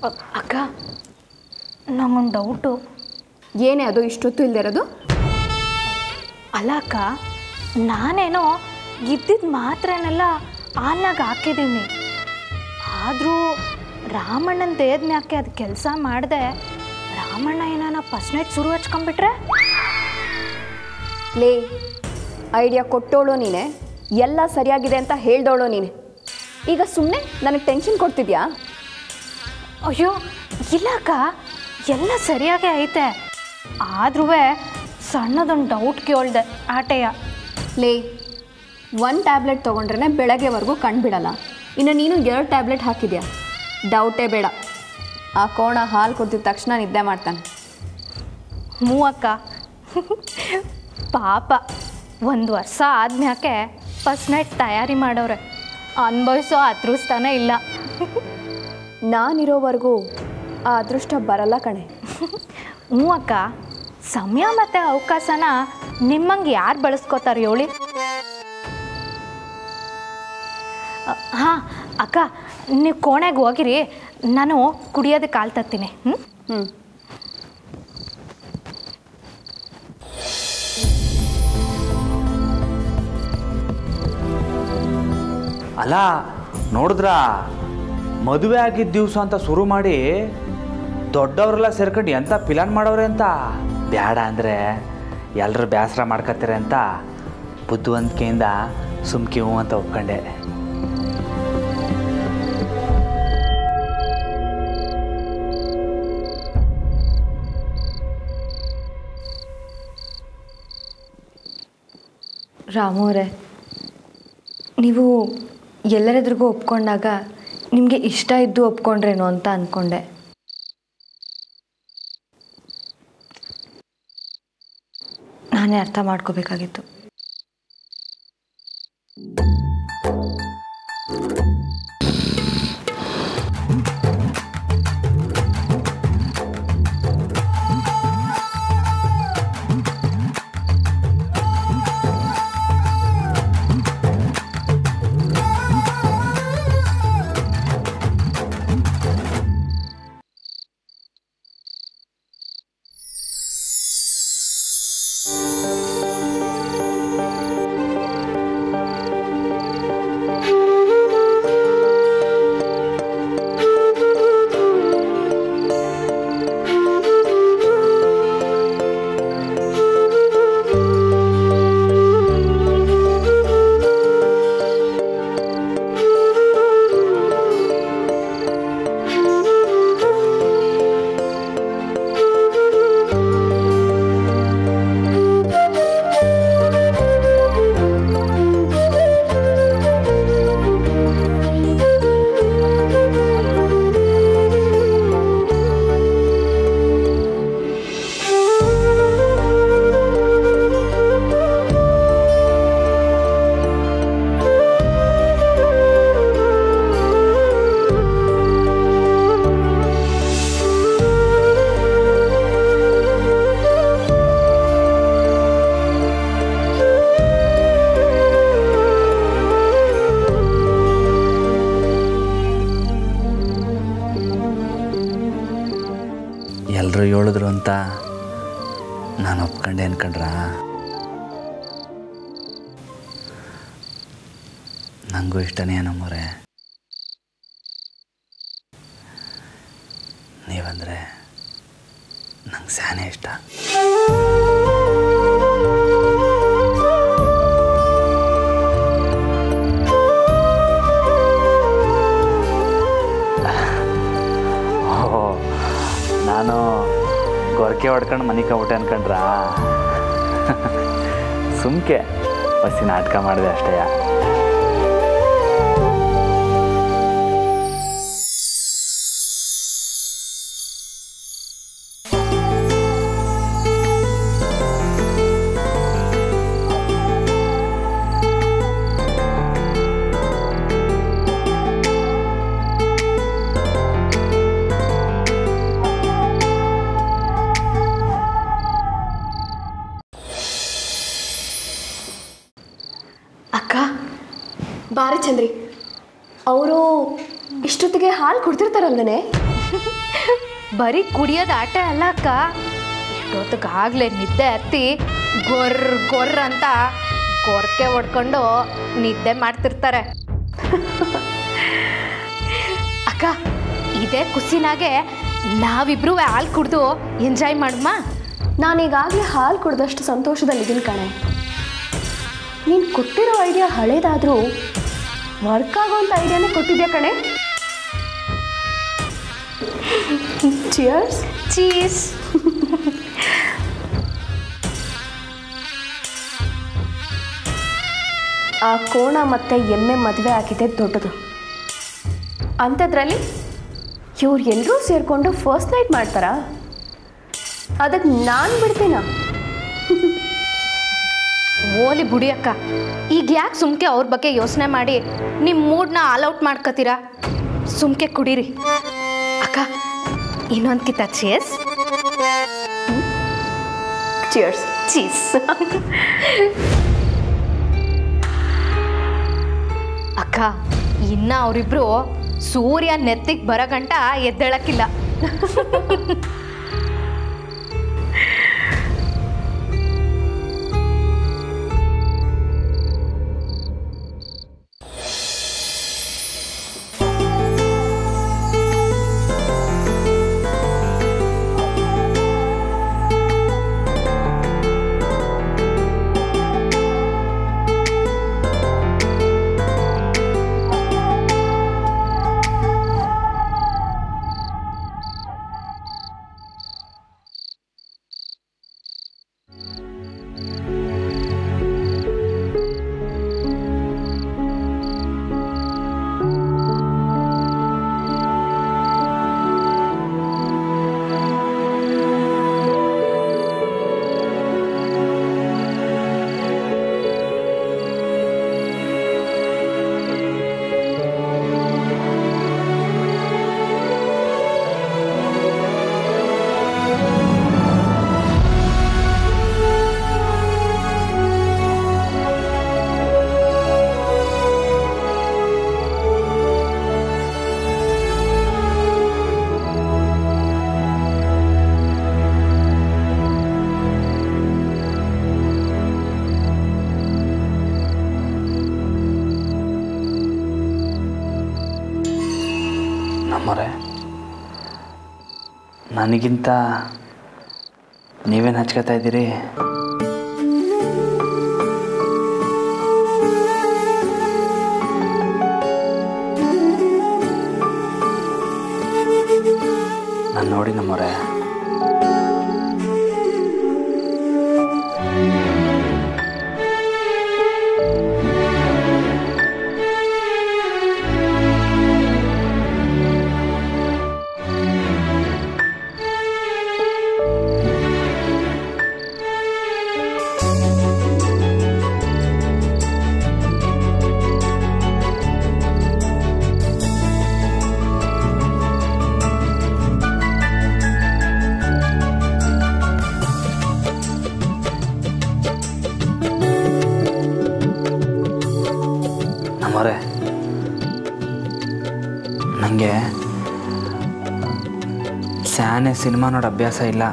ಅ- ಅಕ್ಕ ನಂಗೊಂದು ಡೌಟು ಏನೇ ಅದು ಇಷ್ಟೊತ್ತು ಇಲ್ಲದೆ ಇರೋದು ಅಲ್ಲ ಅಕ್ಕ ನಾನೇನೋ ಇದ್ದಿದ್ದು ಮಾತ್ರನೆಲ್ಲ ಹಾಲ್ನಾಗ ಹಾಕಿದ್ದೀನಿ ಆದರೂ ರಾಮಣ್ಣನ ದೇಹದ ಮ್ಯಾಕೆ ಅದು ಕೆಲಸ ಮಾಡಿದೆ ರಾಮಣ್ಣ ಏನಾನ ಫಸ್ಟ್ ನೈಟ್ ಶುರು ಹಚ್ಕೊಂಡ್ಬಿಟ್ರೆ ಲೇ ಐಡಿಯಾ ಕೊಟ್ಟೋಳು ನೀನೆ ಎಲ್ಲ ಸರಿಯಾಗಿದೆ ಅಂತ ಹೇಳ್ದೋಳು ನೀನೆ ಈಗ ಸುಮ್ಮನೆ ನನಗೆ ಟೆನ್ಷನ್ ಕೊಡ್ತಿದ್ಯಾ ಅಯ್ಯೋ ಇಲ್ಲ ಅಕ್ಕ ಎಲ್ಲ ಸರಿಯಾಗೇ ಐತೆ ಆದ್ರೂ ಸಣ್ಣದೊಂದು ಡೌಟ್ ಕೇಳ್ದೆ ಆಟೆಯ ಲೇ ಒಂದು ಟ್ಯಾಬ್ಲೆಟ್ ತೊಗೊಂಡ್ರೆ ಬೆಳಗ್ಗೆವರೆಗೂ ಕಂಡುಬಿಡಲ್ಲ ಇನ್ನು ನೀನು ಎರಡು ಟ್ಯಾಬ್ಲೆಟ್ ಹಾಕಿದ್ಯಾ ಡೌಟೇ ಬೇಡ ಆ ಕೋಣ ಹಾಲು ಕುಡ್ದಿದ ತಕ್ಷಣ ನಿದ್ದೆ ಮಾಡ್ತಾನೆ ಹ್ಞೂ ಅಕ್ಕ ಪಾಪ ಒಂದು ವರ್ಷ ಆದ್ಮ್ಯಾಕೆ ಫಸ್ಟ್ ನೈಟ್ ತಯಾರಿ ಮಾಡೋರೆ ಅನ್ಭವಿಸೋ ಅದೃಷ್ಟನೇ ಇಲ್ಲ ನಾನಿರೋವರೆಗೂ ಆ ಅದೃಷ್ಟ ಬರಲ್ಲ ಕಣೆ ಹ್ಞೂ ಅಕ್ಕ ಸಮಯ ಮತ್ತು ಅವಕಾಶನ ನಿಮ್ಮಂಗೆ ಯಾರು ಬಳಸ್ಕೋತಾರೆ ಹೇಳಿ ಹಾಂ ಅಕ್ಕ ನೀವು ಕೋಣೆಗೆ ಹೋಗಿರಿ ನಾನು ಕುಡಿಯೋದಕ್ಕೆ ಹಾಲು ತತ್ತೀನಿ ಹ್ಞೂ ಹ್ಞೂ ಅಲ್ಲ ನೋಡಿದ್ರ ಮದುವೆ ಆಗಿದ್ದ ದಿವಸ ಅಂತ ಶುರು ಮಾಡಿ ದೊಡ್ಡವರೆಲ್ಲ ಸೇರ್ಕೊಂಡು ಎಂಥ ಪ್ಲಾನ್ ಮಾಡವ್ರೆ ಅಂತ ಬೇಡ ಅಂದರೆ ಎಲ್ಲರೂ ಬೇಸರ ಮಾಡ್ಕೊತಾರೆ ಅಂತ ಬುದ್ಧಿವಂತಿಕೆಯಿಂದ ಸುಮ್ಕಿ ಹ್ಞೂ ಅಂತ ಒಪ್ಕೊಂಡೆ ರಾಮು ಅವರೇ ನೀವು ಎಲ್ಲರೆದ್ರಿಗೂ ಒಪ್ಕೊಂಡಾಗ ನಿಮಗೆ ಇಷ್ಟ ಇದ್ದು ಒಪ್ಕೊಂಡ್ರೇನೋ ಅಂತ ಅಂದ್ಕೊಂಡೆ ನಾನೇ ಅರ್ಥ ಮಾಡ್ಕೋಬೇಕಾಗಿತ್ತು ಎಲ್ಲರೂ ಹೇಳಿದ್ರು ಅಂತ ನಾನು ಒಪ್ಕೊಂಡೆ ಅನ್ಕೊಂಡ್ರ ನನಗೂ ಇಷ್ಟನೇ ನಮ್ಮವ್ರೆ ನೀವಂದರೆ ನಂಗೆ ಸ್ಯಾನೇ ಇಷ್ಟ ಓಹೋ ನಾನು ಗೊರಕೆ ಹೊಡ್ಕೊಂಡು ಮನೆ ಕಬಿಟ್ಟೆ ಅನ್ಕೊಂಡ್ರ ಸುಮ್ಕೆ ಬಸ್ಸಿ ನಾಟಕ ಮಾಡಿದೆ ಅಷ್ಟೇ ಅಕ್ಕ ಬಾರಿ ಚಂದ್ರಿ ಅವರು ಇಷ್ಟೊತ್ತಿಗೆ ಹಾಲು ಕುಡ್ತಿರ್ತಾರಲ್ವೇ ಬರೀ ಕುಡಿಯೋದು ಆಟ ಅಲ್ಲ ಅಕ್ಕ ಇಷ್ಟೊತ್ತಿಗಾಗಲೇ ನಿದ್ದೆ ಹತ್ತಿ ಗೊರ್ರ ಗೊರ್ರ ಅಂತ ಗೊರ್ಕೆ ಹೊಡ್ಕೊಂಡು ನಿದ್ದೆ ಮಾಡ್ತಿರ್ತಾರೆ ಅಕ್ಕ ಇದೇ ಖುಷಿನಾಗೆ ನಾವಿಬ್ರು ಹಾಲು ಕುಡ್ದು ಎಂಜಾಯ್ ಮಾಡಮ್ಮ ನಾನೀಗಾಗಲೇ ಹಾಲು ಕುಡ್ದಷ್ಟು ಸಂತೋಷದಲ್ಲಿದ್ದೀನಿ ಕಣೆ ನೀನು ಕೊಟ್ಟಿರೋ ಐಡಿಯಾ ಹಳೇದಾದರೂ ವರ್ಕ್ ಆಗೋಂಥ ಐಡಿಯಾನೇ ಕೊಟ್ಟಿದ್ಯಾ ಕಣೆ ಚಿಯರ್ಸ್ ಚೀಸ್ ಆ ಕೋಣ ಮತ್ತು ಎಮ್ಮೆ ಮದುವೆ ಆಗಿದೆ ದೊಡ್ಡದು ಅಂಥದ್ರಲ್ಲಿ ಇವ್ರು ಎಲ್ಲರೂ ಸೇರಿಕೊಂಡು ಫಸ್ಟ್ ನೈಟ್ ಮಾಡ್ತಾರಾ ಅದಕ್ಕೆ ನಾನು ಬಿಡ್ತೀನ ಓಲಿ ಬುಡಿ ಅಕ್ಕ ಈಗ ಯಾಕೆ ಸುಮ್ಕೆ ಅವ್ರ ಬಗ್ಗೆ ಯೋಚನೆ ಮಾಡಿ ನಿಮ್ಮ ಮೂಡ್ನ ಆಲ್ ಔಟ್ ಮಾಡ್ಕೋತೀರಾ ಸುಮ್ಕೆ ಕುಡೀರಿ ಅಕ್ಕ ಇನ್ನೊಂದು ಕಿತ್ತ ಚೇಸ್ ಚಿಯರ್ಸ್ ಚೀಸ್ ಅಕ್ಕ ಇನ್ನ ಅವರಿಬ್ರು ಸೂರ್ಯ ನೆತ್ತಿಗೆ ಬರೋ ಗಂಟ ಎದ್ದೇಳಕ್ಕಿಲ್ಲ ನಮ್ಮರೆ ನನಗಿಂತ ನೀವೇನು ಹಚ್ಕೋತಾ ಇದ್ದೀರಿ ನಾನು ನೋಡಿ ನಮ್ಮರೆ ನಮ್ಮರೆ ನನಗೆ ಸ್ಯಾನೆ ಸಿನಿಮಾ ನೋಡೋ ಅಭ್ಯಾಸ ಇಲ್ಲ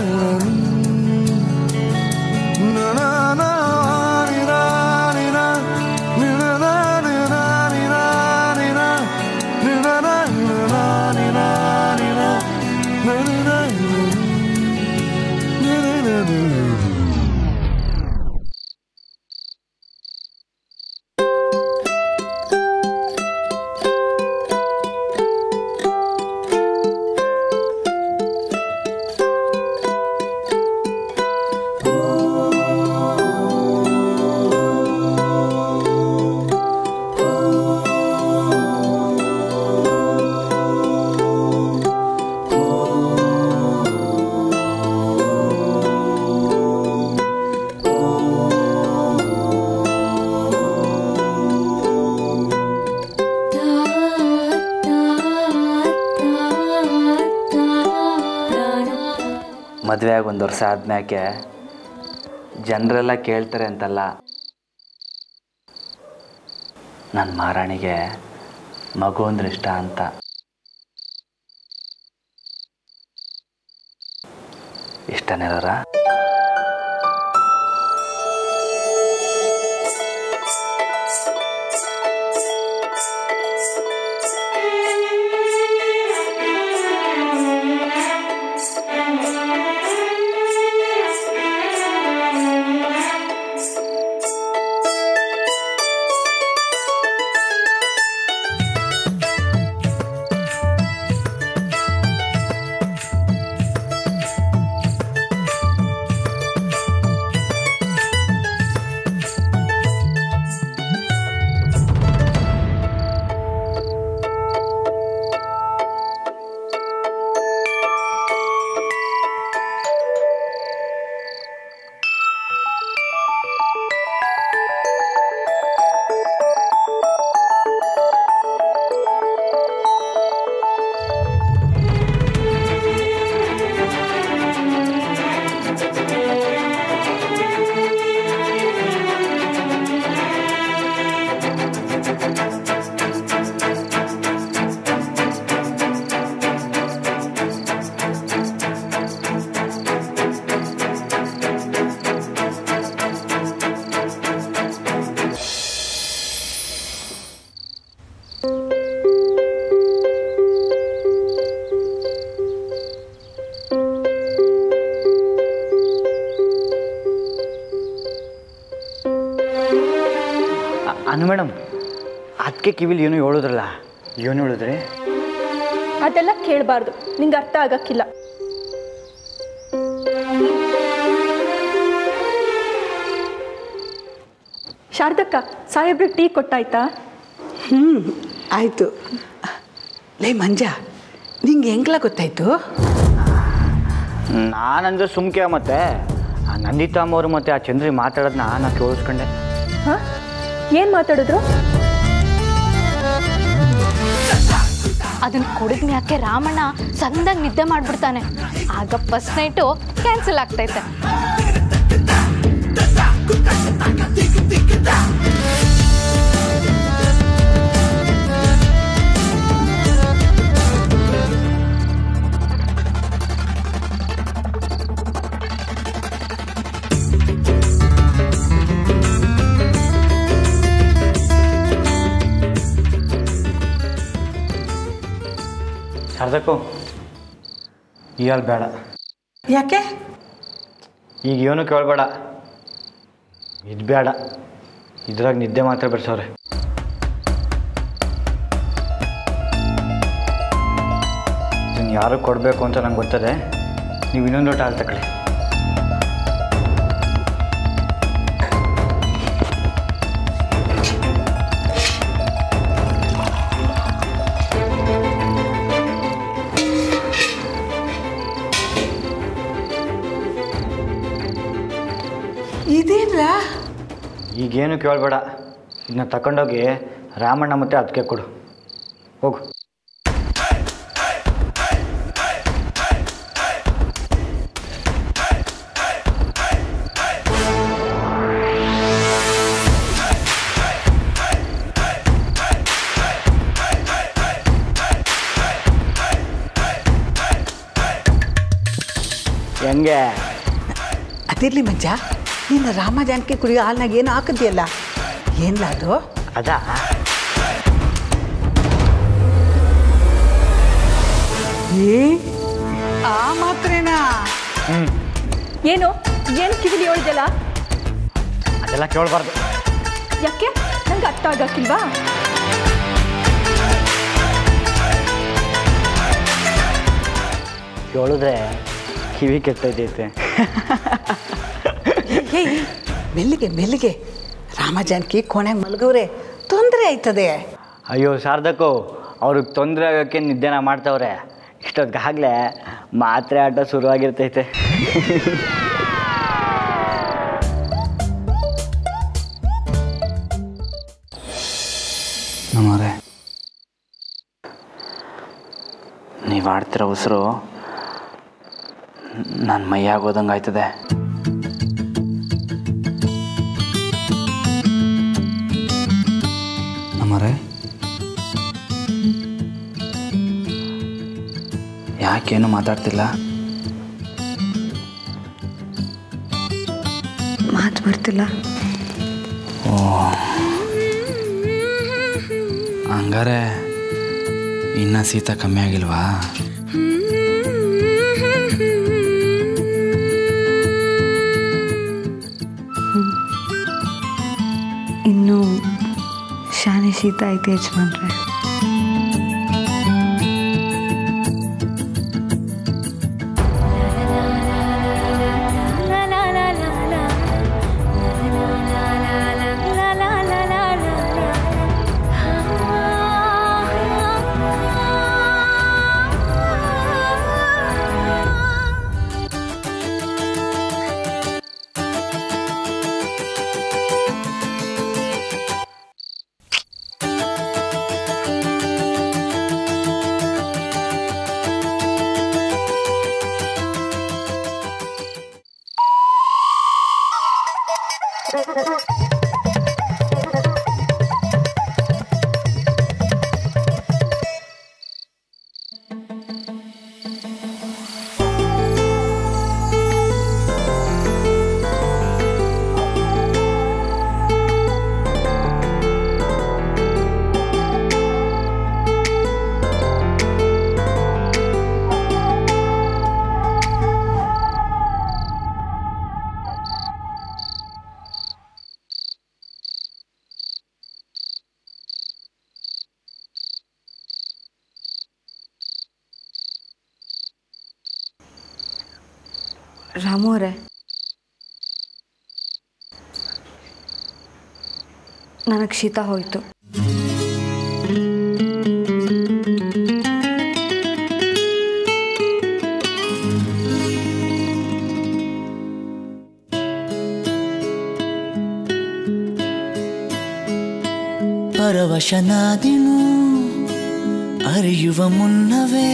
na na na na na ಮದುವೆ ಆಗಿ ಒಂದು ವರ್ಷ ಆದ್ಮ್ಯಾಕೆ ಜನರೆಲ್ಲ ಕೇಳ್ತಾರೆ ಅಂತಲ್ಲ ನನ್ನ ಮಹಾರಾಣಿಗೆ ಮಗು ಅಂದ್ರೆ ಇಷ್ಟ ಅಂತ ಇಷ್ಟನೇರ ಅನು ಮೇಡಮ್ ಅದಕ್ಕೆ ಕಿವಿಲಿ ಏನು ಹೇಳುದ್ರಲ್ಲ ಏನು ಹೇಳಿದ್ರಿ ಅದೆಲ್ಲ ಕೇಳಬಾರ್ದು ನಿಂಗೆ ಅರ್ಥ ಆಗಕ್ಕಿಲ್ಲ ಶಾರದಕ್ಕ ಸಾಹೇಬ್ರಿಗೆ ಟೀ ಕೊಟ್ಟಾಯ್ತಾ ಹ್ಞೂ ಆಯಿತು ಲೇ ಮಂಜ ನಿಂಗೆ ಹೆಂಗ್ಲ ಗೊತ್ತಾಯ್ತು ನಾನಂದ್ರೆ ಸುಮ್ಕೆ ಮತ್ತೆ ಆ ನಂದಿತಾಮ್ ಅವರು ಮತ್ತೆ ಆ ಚಂದ್ರಿ ಮಾತಾಡೋದನ್ನ ನಾನು ಕೇಳಿಸ್ಕೊಂಡೆ ಹಾಂ ಏನು ಮಾತಾಡಿದ್ರು ಅದನ್ನ ಕುಡಿದ್ಮ್ಯಾಕೆ ರಾಮಣ್ಣ ಸಂದಾಗ ನಿದ್ದೆ ಮಾಡ್ಬಿಡ್ತಾನೆ ಆಗ ಫಸ್ಟ್ ನೈಟು ಕ್ಯಾನ್ಸಲ್ ಆಗ್ತೈತೆ ಶಾರದಕ್ಕೂ ಇವಾಗ ಬೇಡ ಯಾಕೆ ಈಗ ಏನು ಕೇಳಬೇಡ ಇದು ಬೇಡ ಇದ್ರಾಗ ನಿದ್ದೆ ಮಾತ್ರ ಬಿಡ್ಸವ್ರೆ ಇದನ್ನು ಯಾರು ಕೊಡಬೇಕು ಅಂತ ನಂಗೆ ಗೊತ್ತದೆ ನೀವು ಇನ್ನೊಂದು ಲೋಟ ಹಾಲು ತಗೊಳ್ಳಿ ಇದೇನ್ಲ ಈಗೇನು ಕೇಳಬೇಡ ಇದನ್ನ ತಗೊಂಡೋಗಿ ರಾಮಣ್ಣ ಮತ್ತೆ ಅದಕ್ಕೆ ಕೊಡು ಹೋಗು ಹೆಂಗೆ ಅದಿರ್ಲಿ ಮಂಜ ನಿನ್ನ ರಾಮ ಜಾನಕಿ ಕುಡಿಯೋ ಹಾಲ್ನಾಗ ಏನು ಹಾಕಿದ್ಯಲ್ಲ ಏನ್ಲ ಅದು ಅದಾ ಏ ಆ ಮಾತ್ರೇನಾ ಹ್ಞೂ ಏನು ಏನು ಕಿವಿಲಿ ಹೇಳಿದೆಲ್ಲ ಅದೆಲ್ಲ ಕೇಳಬಾರ್ದು ಯಾಕೆ ನಂಗೆ ಅರ್ಥ ಆಗಕ್ಕಿಲ್ವಾ ಕೇಳಿದ್ರೆ ಕಿವಿ ಕೆಟ್ಟೈತೈತೆ ಏಯ್ ಮೆಲ್ಲಿಗೆ ಮೆಲ್ಲಿಗೆ ರಾಮ ಜಾನಕಿ ಕೊನೆಗೆ ಮಲಗವ್ರೆ ತೊಂದರೆ ಆಯ್ತದೆ ಅಯ್ಯೋ ಶಾರದಕ್ಕೂ ಅವ್ರಿಗೆ ತೊಂದರೆ ಆಗೋಕ್ಕೆ ನಿದ್ದೆನ ಮಾಡ್ತವ್ರೆ ಇಷ್ಟೊತ್ತಿಗಾಗಲೇ ಮಾತ್ರೆ ಆಟ ಶುರುವಾಗಿರ್ತೈತೆ ನಮ್ಮರೆ ನೀವು ಆಡ್ತಿರೋ ಉಸಿರು ನನ್ನ ಮೈಯಾಗೋದಂಗೆ ಆಯ್ತದೆ ನಮ್ಮರೆ ಯಾಕೇನು ಮಾತಾಡ್ತಿಲ್ಲ ಮಾತು ಬರ್ತಿಲ್ಲ ಹಂಗಾರೆ ಇನ್ನ ಶೀತ ಕಮ್ಮಿ ಆಗಿಲ್ವಾ ಇನ್ನು ಶಾನೆ ಶೀತ ಐತೆ ಯಜಮಾನ್ರೆ ರಾಮು ಅವರೇ ನನಗೆ ಶೀತ ಹೋಯಿತು ಪರವಶನಾದಿನು ಅರಿಯುವ ಮುನ್ನವೇ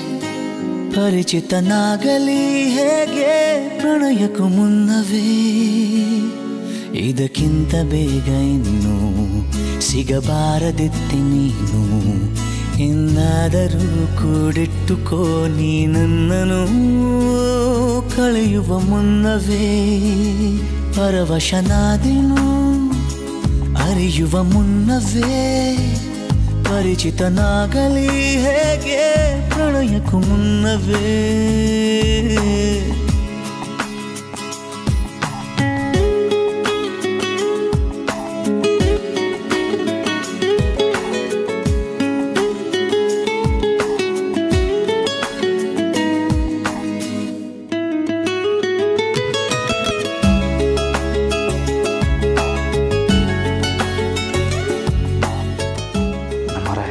ಪರಿಚಿತನಾಗಲಿ ಹೇಗೆ ಪ್ರಣಯಕ್ಕೂ ಮುನ್ನವೇ ಇದಕ್ಕಿಂತ ಬೇಗ ಇನ್ನು ಸಿಗಬಾರದಿತ್ತೆ ನೀನು ಇನ್ನಾದರೂ ಕೂಡಿಟ್ಟುಕೋ ನೀ ನನ್ನನು ಕಳೆಯುವ ಮುನ್ನವೇ ಪರವಶನಾದಿನು ಅರಿಯುವ ಮುನ್ನವೇ ಪರಿಚಿತನಾಗಲಿ ಹೇಗೆ ಪ್ರಣಯಕ್ಕೂ ಮುನ್ನವೇ ನಮ್ಮರೆ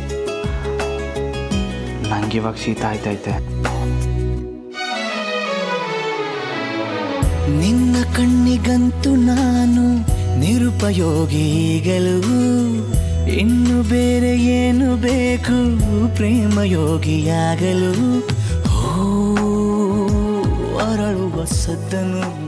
ನಂಗೆ ಇವಾಗ ಶೀತ ಆಯ್ತೈತೆ ನಿನ್ನ ಕಣ್ಣಿಗಂತೂ ನಾನು ನಿರುಪಯೋಗಿಗಳು ಇನ್ನು ಬೇರೆ ಏನು ಬೇಕು ಪ್ರೇಮಯೋಗಿಯಾಗಲು ಹೋ ಅರಳುವ ಸದ್ದನು